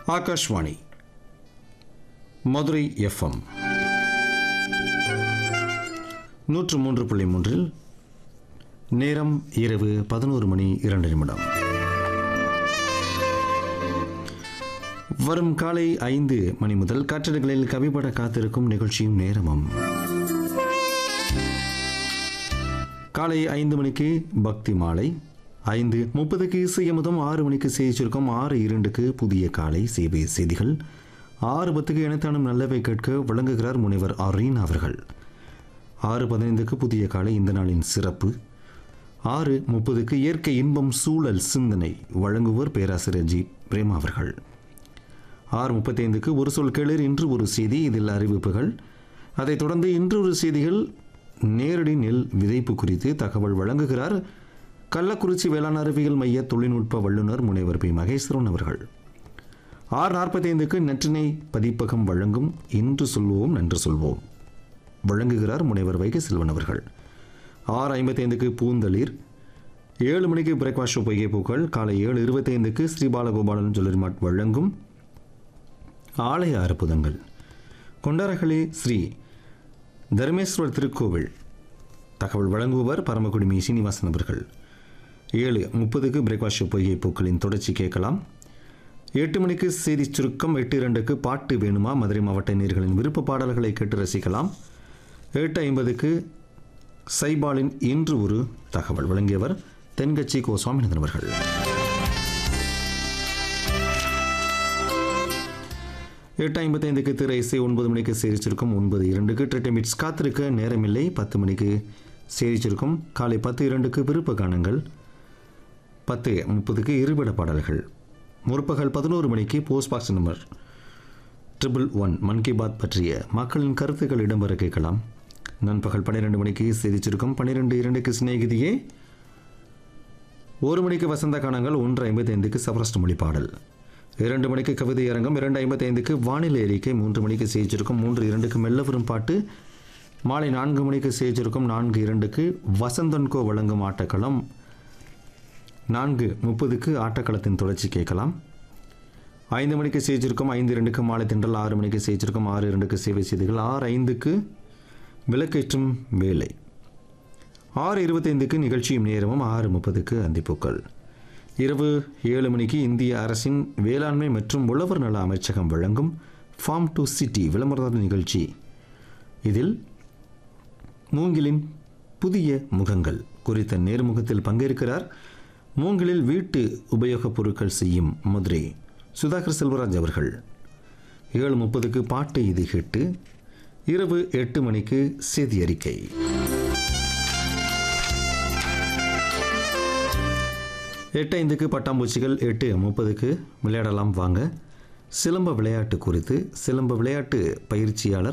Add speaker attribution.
Speaker 1: Akashvani Madurai FM நூற்று மூன்று புள்ளி மூன்றில் நேரம் இரவு பதினோரு மணி இரண்டு நிமிடம் வரும் காலை ஐந்து மணி முதல் காற்றலைகளில் கவிப்பட காத்திருக்கும் நிகழ்ச்சியும் நேரமும் காலை ஐந்து மணிக்கு பக்தி மாலை ஐந்து முப்பதுக்கு இசையமுதம் ஆறு மணிக்கு செய்திருக்கும் ஆறு இரண்டுக்கு புதிய காலை சேவை செய்திகள் ஆறு பத்துக்கு இணைத்தானும் நல்லவை கேட்க வழங்குகிறார் முனைவர் அரீன் அவர்கள் ஆறு பதினைந்துக்கு புதிய காலை இந்த நாளின் சிறப்பு ஆறு முப்பதுக்கு இயற்கை இன்பம் சூழல் சிந்தனை வழங்குவோர் பேராசிரியர் ஜி பிரேமா அவர்கள் ஆறு முப்பத்தைந்துக்கு ஒரு சொல் கேளர் இன்று ஒரு செய்தி இதில் அறிவிப்புகள் அதைத் தொடர்ந்து இன்று ஒரு செய்திகள் நேரடி நெல் விதைப்பு குறித்து தகவல் வழங்குகிறார் கள்ளக்குறிச்சி வேளாண் அறிவியல் மைய தொழில்நுட்ப வல்லுநர் முனைவர் பி மகேஸ்வரன் அவர்கள் ஆறு நாற்பத்தைந்துக்கு நற்றினை பதிப்பகம் வழங்கும் இன்று சொல்வோம் நன்று சொல்வோம் வழங்குகிறார் முனைவர் வைகை செல்வன் அவர்கள் ஆறு ஐம்பத்தைந்துக்கு பூந்தளிர் ஏழு மணிக்கு பிரேக்ஃபாஸ்ட் ஷோ பொய்கை பூக்கள் காலை ஏழு இருபத்தைந்துக்கு ஸ்ரீ பாலகோபாலன் ஜுவல்லரிமாட் வழங்கும் ஆலய அற்புதங்கள் கொண்டாரகளே ஸ்ரீ தர்மேஸ்வரர் திருக்கோவில் தகவல் வழங்குபவர் பரமக்குடிமி சீனிவாசன் அவர்கள் ஏழு முப்பதுக்கு பிரேக்ஃபாஸ்ட் ஷோ பொய்கை பூக்களின் தொடர்ச்சி கேட்கலாம் எட்டு மணிக்கு செய்தி சுருக்கம் எட்டு இரண்டுக்கு பாட்டு வேணுமா மதுரை மாவட்ட நேர்களின் விருப்ப பாடல்களை கேட்டு ரசிக்கலாம் எட்டு ஐம்பதுக்கு சைபாலின் இன்று ஒரு தகவல் வழங்கியவர் தென்கட்சி கோ சுவாமிநாதன் அவர்கள் எட்டு ஐம்பத்தைந்துக்கு திரை இசை ஒன்பது மணிக்கு சேரிச்சிருக்கும் ஒன்பது இரண்டுக்கு ட்ரெட்டை மிட்ஸ் காத்திருக்க நேரமில்லை பத்து மணிக்கு சேரிச்சிருக்கும் காலை பத்து இரண்டுக்கு விருப்ப கானங்கள் பத்து முப்பதுக்கு இருபட பாடல்கள் முற்பகல் பதினோரு மணிக்கு post box number triple one Mann Ki Baat பற்றிய மக்களின் கருத்துக்கள் இடம்பெற கேட்கலாம் நண்பகல் பன்னிரெண்டு மணிக்கு செய்திச்சிருக்கும் பன்னிரெண்டு இரண்டுக்கு சிநேகிதியே ஒரு மணிக்கு வசந்த கானங்கள் ஒன்று ஐம்பத்தைந்துக்கு சவரஸ்ட் மொழி பாடல் இரண்டு மணிக்கு கவிதை அரங்கம் இரண்டு ஐம்பத்தைந்துக்கு வானிலை அறிக்கை மூன்று மணிக்கு செய்திருக்கும் மூன்று இரண்டுக்கு மெல்ல வரும் பாட்டு மாலை நான்கு மணிக்கு செய்திருக்கும் நான்கு இரண்டுக்கு வசந்தன்கோ வழங்கும் ஆட்டக்களம் நான்கு முப்பதுக்கு ஆட்டக்களத்தின் தொடர்ச்சி கேட்கலாம் ஐந்து மணிக்கு செய்திருக்கும் ஐந்து இரண்டுக்கு மாலை திண்டல் ஆறு மணிக்கு செய்திருக்கும் ஆறு இரண்டுக்கு சேவை செய்திகள் ஆறு ஐந்துக்கு விளக்கேற்றும் வேலை ஆறு இருபத்தைந்துக்கு நிகழ்ச்சியும் நேரமும் ஆறு முப்பதுக்கு அந்திப்பூக்கள் இரவு ஏழு மணிக்கு இந்திய அரசின் வேளாண்மை மற்றும் உழவர் நல அமைச்சகம் வழங்கும் ஃபார்ம் டு சிட்டி விளம்பரதார நிகழ்ச்சி இதில் மூங்கிலின் புதிய முகங்கள் குறித்த நேர்முகத்தில் பங்கேற்கிறார் மூங்கிலில் வீட்டு உபயோகப் பொருட்கள் செய்யும் மதுரை சுதாகர் செல்வராஜ் அவர்கள் ஏழு முப்பதுக்கு பாட்டு இது கேட்டு இரவு எட்டு மணிக்கு செய்தி அறிக்கை எட்டு ஐந்துக்கு பட்டாம்பூச்சிகள் எட்டு முப்பதுக்கு விளையாடலாம் வாங்க சிலம்ப விளையாட்டு குறித்து சிலம்ப விளையாட்டு பயிற்சியாளர்